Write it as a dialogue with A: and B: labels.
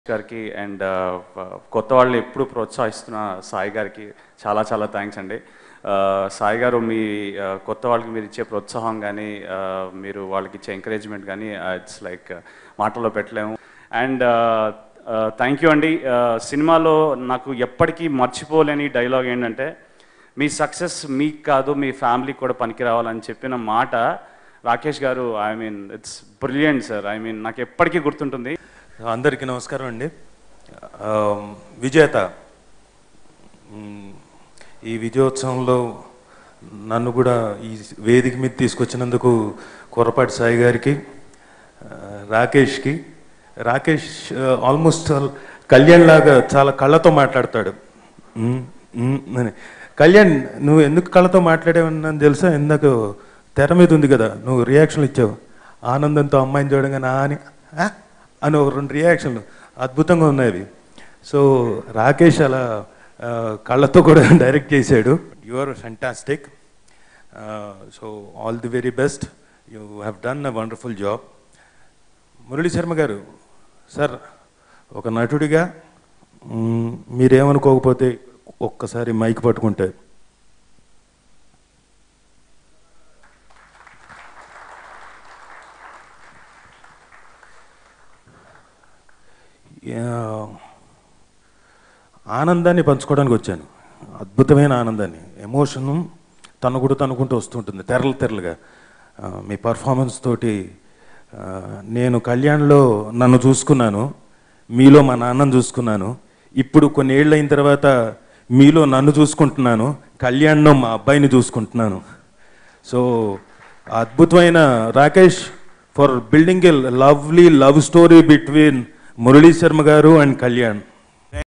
A: గారికి అండ్ కొత్త వాళ్ళు ఎప్పుడు ప్రోత్సహిస్తున్న సాయి గారికి చాలా చాలా థ్యాంక్స్ అండి ఆ, సాయి గారు మీ ఆ, కొత్త వాళ్ళకి మీరు ఇచ్చే ప్రోత్సాహం కానీ ఆ, మీరు వాళ్ళకి ఇచ్చే ఎంకరేజ్మెంట్ కానీ ఇట్స్ లైక్ మాటల్లో పెట్టలేము అండ్ థ్యాంక్ యూ అండి ఆ, సినిమాలో నాకు ఎప్పటికీ మర్చిపోలేని డైలాగ్ ఏంటంటే మీ సక్సెస్ మీకు కాదు మీ ఫ్యామిలీకి కూడా పనికి రావాలని చెప్పిన మాట Rakesh garu I mean it's brilliant sir I mean నాకు ఎప్పటికీ గుర్తుంటుంది
B: అందరికీ నమస్కారం అండి ఆ, విజేత మ్, ఈ విజయోత్సవంలో నన్ను కూడా ఈ వేదిక మీద తీసుకొచ్చినందుకు కొరపాటి సాయి గారికి ఆ, రాకేష్కి రాకేష్ ఆల్మోస్ట్ కళ్యాణ్ లాగా చాలా కళ్ళతో మాట్లాడతాడు మ్, మ్ అని కళ్యాణ్ నువ్వు ఎందుకు కళ్ళతో మాట్లాడేవని తెలుసా ఇందాక తెర మీద ఉంది కదా నువ్వు రియాక్షన్లు ఇచ్చావు ఆనందంతో అమ్మాయిని చూడగానే "ఆ" అని "ఆ?" అని ఒక రెండు రియాక్షన్లు అద్భుతంగా ఉన్నాయి అవి సో రాకేష్ అలా ఆ, కళ్ళతో కూడా డైరెక్ట్ చేశాడు you are fantastic so all the very best you have done a wonderful job Murali Sharma garu sir ఒక నటుడిగా మ్, మీరేమనుకోకపోతే ఒక్కసారి మైక్ పట్టుకుంటే యా- ఆనందాన్ని పంచుకోవడానికి వచ్చాను అద్భుతమైన ఆనందాన్ని ఎమోషను తను కూడా తనుకుంటూ వస్తుంటుంది తెరలు తెరలుగా ఆ, మీ పర్ఫార్మెన్స్ తోటి ఆ, నేను కళ్యాణ్లో నన్ను చూసుకున్నాను మీలో మా నాన్నను చూసుకున్నాను ఇప్పుడు కొన్ని ఏళ్ళు అయిన తర్వాత మీలో నన్ను చూసుకుంటున్నాను కళ్యాణ్లో మా అబ్బాయిని చూసుకుంటున్నాను సో అద్భుతమైన Rakesh for building a lovely love story between Murali Sharma garu and Kalyan